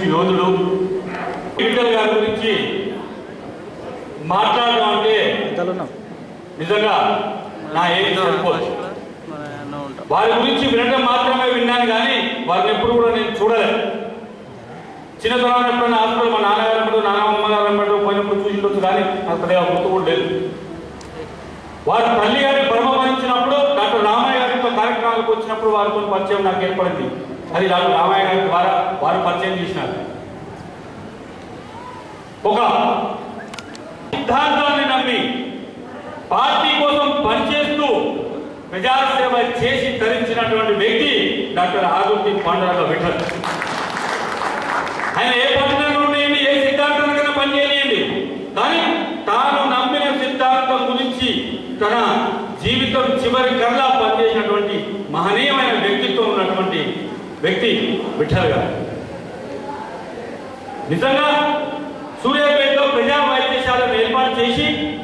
యోధుడు విఠల్ గారి గురించి మాట్లాడడం అంటే నిజంగా నా ఏం సరిపోదు వారి గురించి వినడం మాత్రమే విన్నాను కానీ వారిని ఎప్పుడు కూడా నేను చూడలేదు చిన్నతనం ఎప్పుడైనా హాస్పిటల్ మా నాన్నగారు ఎప్పుడు నాన్నమ్మ గారు ఎప్పుడు పోయినప్పుడు చూసిండొచ్చు కానీ నాకు పెద్దగా గుర్తు కూడా లేదు వారి తల్లి గారి పరమపదించినప్పుడు డాక్టర్ రామయ్య గారితో కార్యక్రమాలకు వచ్చినప్పుడు వారితో పరిచయం నాకు ఏర్పడింది అది డాక్టర్ రామయ్య గారి ద్వారా వారు పరిచయం చేసినారు ఒక సిద్ధాంతాన్ని నమ్మి పార్టీ కోసం పనిచేస్తూ ప్రజాసేవ చేసి ధరించినటువంటి వ్యక్తి డాక్టర్ ఆదుర్తి పాండరాల విఠల్ ఆయన ఏ పట్టణంలో ఉన్నాయండి ఏ సిద్ధాంతానికైనా పనిచేయండి కానీ తాను నమ్మిన సిద్ధాంతం గురించి తన జీవితం చివరి కల్లా పనిచేసినటువంటి మహనీయమైన వ్యక్తిత్వం ఉన్నటువంటి వ్యక్తి విఠల్ గారు నిజంగా సూర్యాపేటలో ప్రజా వైద్యశాలను ఏర్పాటు చేసి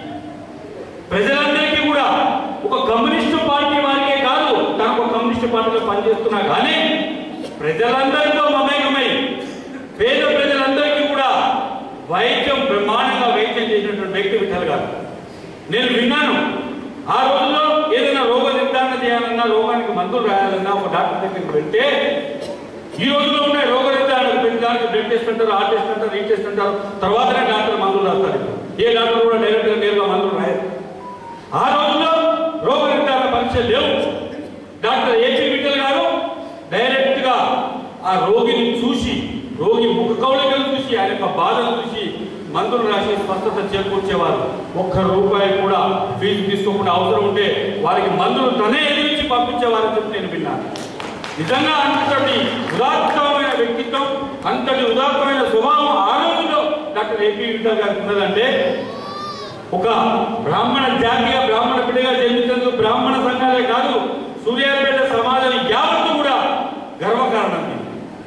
ప్రజలందరికీ కూడా ఒక కమ్యూనిస్టు పార్టీ వారికే కాదు తాను ఒక కమ్యూనిస్టు పార్టీలో పనిచేస్తున్నా కానీ ప్రజలందరితో మమేకమై పేద ప్రజలందరికీ కూడా వైద్యం బ్రహ్మాండంగా వైద్యం చేసినటువంటి వ్యక్తి విఠల్ గారు నేను విన్నాను ఆ రోజుల్లో ఏదైనా రోగ నిర్ధారణ చేయాలన్నా రోగానికి మందులు రాయాలన్నా ఒక డాక్టర్ దగ్గరికి వెళ్తే ఈ రోజుల్లో ఉన్నాయి రోగ నిర్ధారణ ప్రతి దానికి బ్లడ్ టెస్ట్ అంటారు ఆ టెస్ట్ అంటారు ఈ టెస్ట్ అంటారు తర్వాతనే డాక్టర్ మందులు రాస్తారు ఏ డాక్టర్ కూడా డైరెక్ట్ గా నేరుగా మందులు రాయరు ఆ రోజుల్లో రోగ నిర్ధారణ పరీక్షలు లేవు డాక్టర్ ఏపీ విఠల్ గారు డైరెక్ట్ గా ఆ రోగిని చూసి రోగి ముఖ కౌళికలు చూసి ఆయన యొక్క బాధను చూసి మందులు రాసి స్వస్థత చేకూర్చేవారు ఒక్క రూపాయి కూడా ఫీజు తీసుకోకుండా అవసరం ఉంటే వారికి మందులు తనే ఎదిరించి పంపించేవారని చెప్పి నేను విన్నాను నిజంగా అంతటి ఉదాత్తమైన వ్యక్తిత్వం అంతటి ఉదాత్తమైన స్వభావం ఆ రోజుల్లో డాక్టర్ ఏపీ విఠల్ గారికి ఉన్నదంటే ఒక బ్రాహ్మణ జాతిగా బ్రాహ్మణ బిడ్డగా జన్మించేందుకు బ్రాహ్మణ సంఘాలే కాదు సూర్యాపేట సమాజం యావత్తు కూడా గర్వకారణం ఇది.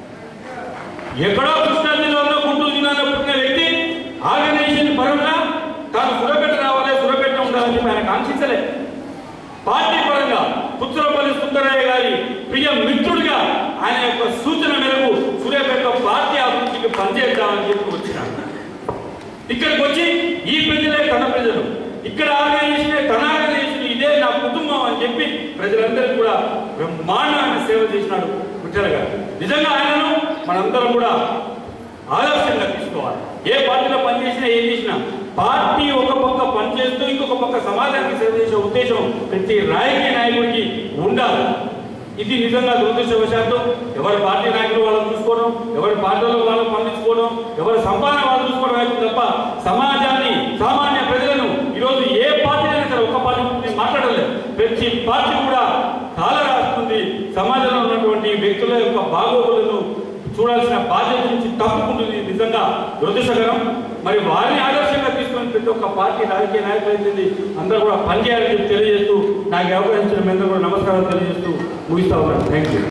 ఎక్కడో కృష్ణా జిల్లాలో గుంటూరు జిల్లాలో పుట్టిన వ్యక్తి ఆర్గనైజేషన్ పరంగా తాను సురపేట రావాలి సురపేట ఉండాలని చెప్పి ఆయన కాంక్షించలే పార్టీ పరంగా పుత్రపల్లి సుందరయ్య గారి ప్రియ మిత్రుడిగా ఆయన యొక్క సూచన మేరకు సూర్యాపేట పార్టీ అభివృద్ధికి పనిచేద్దామని చెప్పి వచ్చినాడు ఇక్కడికి వచ్చి ఈ ప్రజలే తన ప్రజలు ఇక్కడ ఆర్గనైజేషన్ తన ఆర్గనైజేషన్ ఇదే నా కుటుంబం అని చెప్పి ప్రజలందరికీ కూడా బ్రహ్మాండమైన సేవ చేసినాడు విఠల్ గారు నిజంగా ఆయనను మనందరం కూడా ఆదర్శంగా తీసుకోవాలి ఏ పార్టీలో పనిచేసినా ఏం చేసినా పార్టీ ఒక పక్క పనిచేస్తూ ఇంకొక పక్క సమాజానికి సేవ చేసే ఉద్దేశం ప్రతి రాజకీయ నాయకుడికి ఉండాలి ఇది నిజంగా దురదృష్టవశాత్తు ఎవరి పార్టీ నాయకులు వాళ్ళని చూసుకోవడం ఎవరి పార్టీలో వాళ్ళు పండించుకోవడం ఎవరి సంపాదన వాళ్ళు చూసుకోవడం అయితే తప్ప సమాజాన్ని సామాన్య ప్రజలను ఈరోజు ఏ పార్టీ అయినా సరే ఒక పార్టీ గురించి నేను మాట్లాడలేదు ప్రతి పార్టీ కూడా కాల రాస్తుంది సమాజంలో ఉన్నటువంటి వ్యక్తుల యొక్క బాగోగులను చూడాల్సిన బాధ్యత నుంచి తప్పుకుంటుంది నిజంగా దురదృష్టకరం మరి వారిని ఆదర్శంగా తీసుకొని ప్రతి ఒక్క పార్టీ రాజకీయ నాయకులు అయితే అందరూ కూడా పనిచేయాలని చెప్పి తెలియజేస్తూ నాకు ఈ అవకాశం ఇచ్చిన మీ అందరూ కూడా నమస్కారం తెలియజేస్తూ ముగిస్తా ఉన్నాను థ్యాంక్ యూ